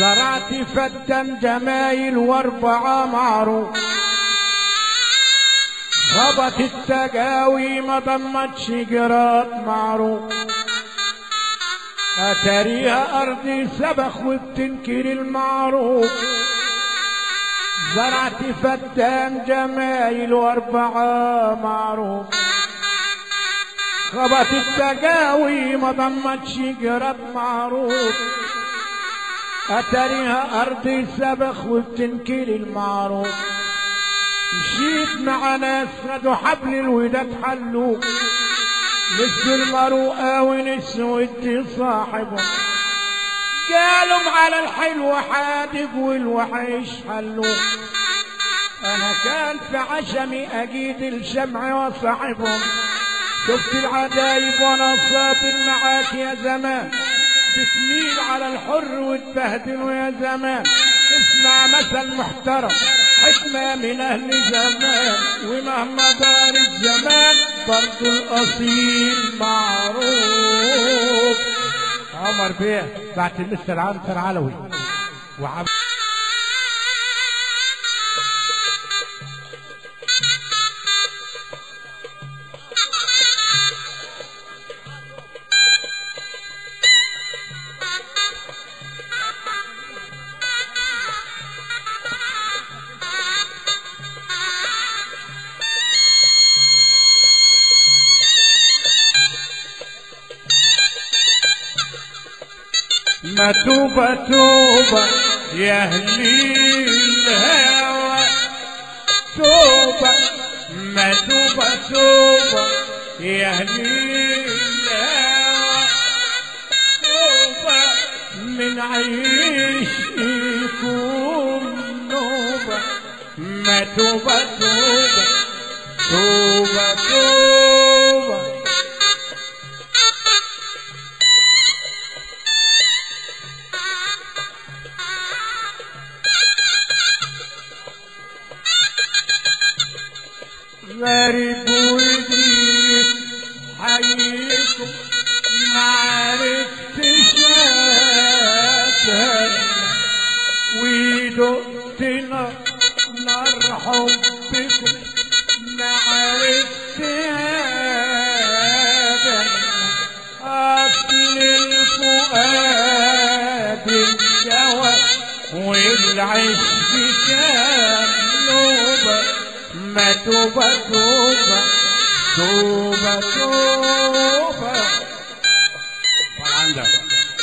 زرعت فتن جمايل واربعة معروف خبط التقاوي ما ضمتش جرات معروف أتريها أرضي سبخ وبتنكر المعروف زرعت فتان جمايل واربعة معروف خبط التقاوي ما ضمتش جرات معروف أتريها أرضي سبخ وبتنكر المعروف مشيت مع ناس خدوا حبل الوداد حلوه لس المروءة ونسوة صاحبه قالوا على الحلو حادق والوحش حلوه انا كان في عشمي اجيد الشمع وصاحبهم شفت العجايب وانا صابر معاك يا زمان بتميل على الحر وتبهدل يا زمان اسمع مثل محترم حكمة من أهل زمان ومهما دار الزمان برضو الأصيل معروف عمر بيه بعت المستر عنتر علوي وعب ما توبة توبة يا أهلي الهوى توبة ما توبة توبة يا أهلي الهوى توبة من عيشكم نوبة ما توبة توبة توبة توبة غريب وجديد حيكم ما عرفتش أسهل ودقتنا نار حبكم ما عرفت أبدا أصل الفؤاد الجوى والعشق كان نوبه ما توبة توبة توبة توبة عندك